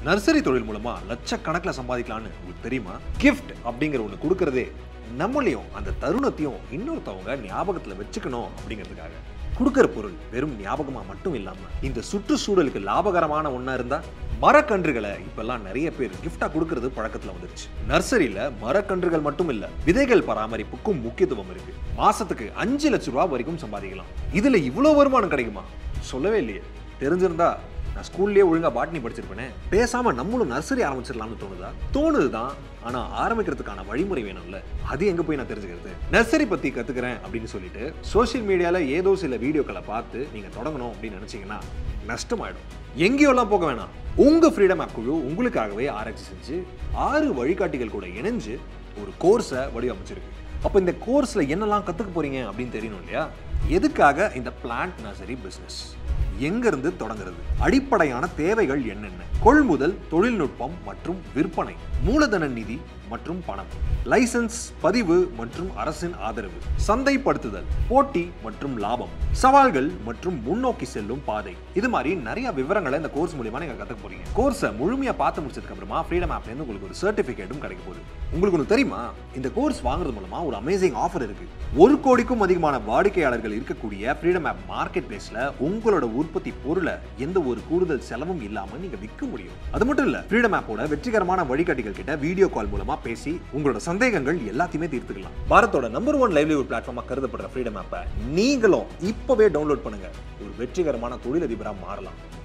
nursery தொழில் மூலமா லட்சக்கணக்கில் சம்பாதிக்கலாம்னு உங்களுக்கு தெரியுமா கிஃப்ட் அப்படிங்கிற ஒன்று கொடுக்கறதே நம்மளையும் அந்த தருணத்தையும் இன்னொருத்தவங்க ஞாபகத்துல வச்சுக்கணும் அப்படிங்கிறதுக்காக கொடுக்கிற பொருள் வெறும் ஞாபகமா மட்டும் இல்லாம இந்த சுற்றுச்சூழலுக்கு லாபகரமான ஒண்ணா இருந்தா மரக்கன்றுகளை இப்பெல்லாம் நிறைய பேர் கிஃப்டா கொடுக்கறது பழக்கத்துல வந்துருச்சு நர்சரியில மரக்கன்றுகள் மட்டும் இல்ல விதைகள் பராமரிப்புக்கும் முக்கியத்துவம் இருக்கு மாசத்துக்கு அஞ்சு லட்ச ரூபாய் வரைக்கும் சம்பாதிக்கலாம் இதுல இவ்வளவு வருமானம் கிடைக்குமா சொல்லவே இல்லையே தெரிஞ்சிருந்தா நான் ஸ்கூல்லயே ஒழுங்கா பாட்னி படிச்சிருப்பேனே பேசாம நம்மளும் நர்சரி ஆரம்பிச்சிடலாம்னு தோணுதா தோணுதுதான் ஆனா ஆரம்பிக்கிறதுக்கான வழிமுறை வேணும்ல அது எங்க போய் நான் தெரிஞ்சுக்கிறது நர்சரி பத்தி கத்துக்கிறேன் அப்படின்னு சொல்லிட்டு சோஷியல் மீடியால ஏதோ சில வீடியோக்களை பார்த்து நீங்க தொடங்கணும் அப்படின்னு நினைச்சீங்கன்னா நஷ்டமாயிடும் எங்கேயோலாம் போக வேணாம் உங்க ஃப்ரீடம் ஆப் குழு உங்களுக்காகவே ஆராய்ச்சி செஞ்சு ஆறு வழிகாட்டிகள் கூட இணைஞ்சு ஒரு கோர்ஸை வடிவமைச்சிருக்கு அப்போ இந்த கோர்ஸ்ல என்னெல்லாம் கத்துக்க போறீங்க அப்படின்னு தெரியணும் இல்லையா எதுக்காக இந்த பிளான்ட் நர்சரி பிசினஸ் எங்கிருந்து தொடங்குறது அடிப்படையான தேவைகள் என்னென்ன கொள்முதல் தொழில்நுட்பம் மற்றும் விற்பனை மூலதன நிதி மற்றும் பணம் லைசன்ஸ் பதிவு மற்றும் அரசின் ஆதரவு சந்தைப்படுத்துதல் போட்டி மற்றும் லாபம் சவால்கள் மற்றும் முன்னோக்கி செல்லும் பாதை இது மாதிரி நிறைய விவரங்களை இந்த கோர்ஸ் மூலியமா நீங்க கத்துக்க போறீங்க கோர்ஸை முழுமையா பார்த்து முடிச்சதுக்கு அப்புறமா ஃப்ரீடம் ஆப்ல இருந்து உங்களுக்கு ஒரு சர்டிபிகேட்டும் கிடைக்க போகுது உங்களுக்கு ஒன்று தெரியுமா இந்த கோர்ஸ் வாங்குறது மூலமா ஒரு அமேசிங் ஆஃபர் இருக்கு ஒரு கோடிக்கும் அதிகமான வாடிக்கையாளர்கள் இருக்கக்கூடிய ஃப்ரீடம் ஆப் மார்க்கெட் பிளேஸ்ல உங்களோட உற்பத்தி பொருளை எந்த ஒரு கூடுதல் செலவும் இல்லாம நீங்க விற்க முடியும் அது மட்டும் இல்ல ஃப்ரீடம் ஆப்போட வெற்றிகரமான வழிகாட்டிகள் கிட்ட வீடியோ கால் மூலமா பேசி உங்களோட சந்தேகங்கள் எல்லாத்தையுமே தீர்த்துக்கலாம் பாரத்தோட நம்பர் ஒன் லைவ்லிஹுட் பிளாட்ஃபார்மா கருதப்படுற ஃப்ரீடம் ஆப்பை நீங்களும் இப்பவே டவுன்லோட் பண்ணுங்க ஒரு வெற்றிகரமான தொழிலதிபரா மாறலாம்